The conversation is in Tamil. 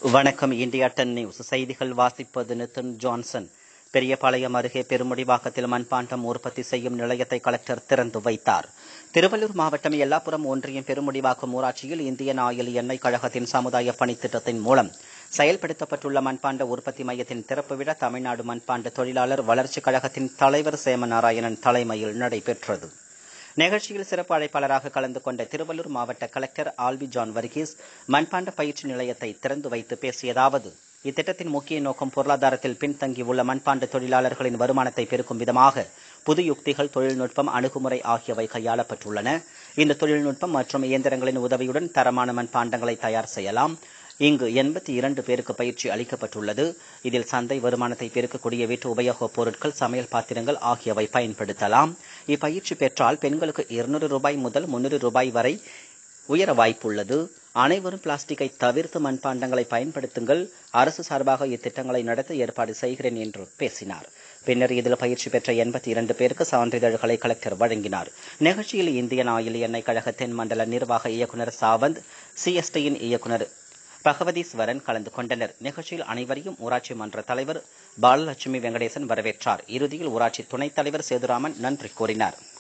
வணக்கம் இந்தியா டென் நியூஸ் செய்திகள் வாசிப்பது நிதின் ஜான்சன் பெரியபாளையம் அருகே பெருமுடிவாக்கத்தில் மண்பாண்டம் உற்பத்தி செய்யும் நிலையத்தை கலெக்டர் திறந்து வைத்தார் திருவள்ளூர் மாவட்டம் எல்லாப்புரம் ஒன்றியம் பெருமுடிவாக்கம் ஊராட்சியில் இந்தியன் ஆயில் எண்ணெய் கழகத்தின் சமுதாய பணித்திட்டத்தின் மூலம் செயல்படுத்தப்பட்டுள்ள மண்பாண்ட உற்பத்தி மையத்தின் திறப்பு விழா தமிழ்நாடு மண்பாண்ட தொழிலாளர் வளர்ச்சிக் கழகத்தின் தலைவர் சேமநாராயணன் தலைமையில் நடைபெற்றது நிகழ்ச்சியில் சிறப்பு அழைப்பாளராக கலந்து கொண்ட திருவள்ளூர் மாவட்ட கலெக்டர் ஆல்வி ஜான் வர்கீஸ் மண்பாண்ட பயிற்சி நிலையத்தை திறந்து வைத்து பேசியதாவது இத்திட்டத்தின் முக்கிய நோக்கம் பொருளாதாரத்தில் பின்தங்கியுள்ள மண்பாண்ட தொழிலாளர்களின் வருமானத்தை பெருக்கும் விதமாக புது யுக்திகள் தொழில்நுட்பம் அணுகுமுறை ஆகியவை கையாளப்பட்டுள்ளன இந்த தொழில்நுட்பம் மற்றும் இயந்திரங்களின் உதவியுடன் தரமான மண்பாண்டங்களை தயார் செய்யலாம் இங்கு எண்பத்தி இரண்டு பேருக்கு பயிற்சி அளிக்கப்பட்டுள்ளது இதில் சந்தை வருமானத்தை பெருக்கக்கூடிய வீட்டு உபயோகப் பொருட்கள் சமையல் பாத்திரங்கள் ஆகியவை பயன்படுத்தலாம் இப்பயிற்சி பெற்றால் பெண்களுக்கு இருநூறு ரூபாய் முதல் முன்னூறு ரூபாய் வரை உயர வாய்ப்புள்ளது அனைவரும் பிளாஸ்டிக்கை தவிர்த்து மண்பாண்டங்களை பயன்படுத்துங்கள் அரசு சார்பாக இத்திட்டங்களை நடத்த ஏற்பாடு செய்கிறேன் என்று பேசினார் பின்னர் இதில் பயிற்சி பெற்ற எண்பத்தி இரண்டு பேருக்கு சான்றிதழ்களை கலெக்டர் வழங்கினார் நிகழ்ச்சியில் இந்தியன் ஆயில் எண்ணெய் கழக தென் மண்டல நிர்வாக இயக்குநர் சாவந்த் சிஎஸ்டியின் இயக்குநர் பகவதீஸ்வரன் கலந்து கொண்டனர் நிகழ்ச்சியில் அனைவரையும் ஊராட்சி மன்ற தலைவர் பாலலட்சுமி வெங்கடேசன் வரவேற்றார் இறுதியில் ஊராட்சி துணைத் தலைவர் சேதுராமன் நன்றி கூறினார்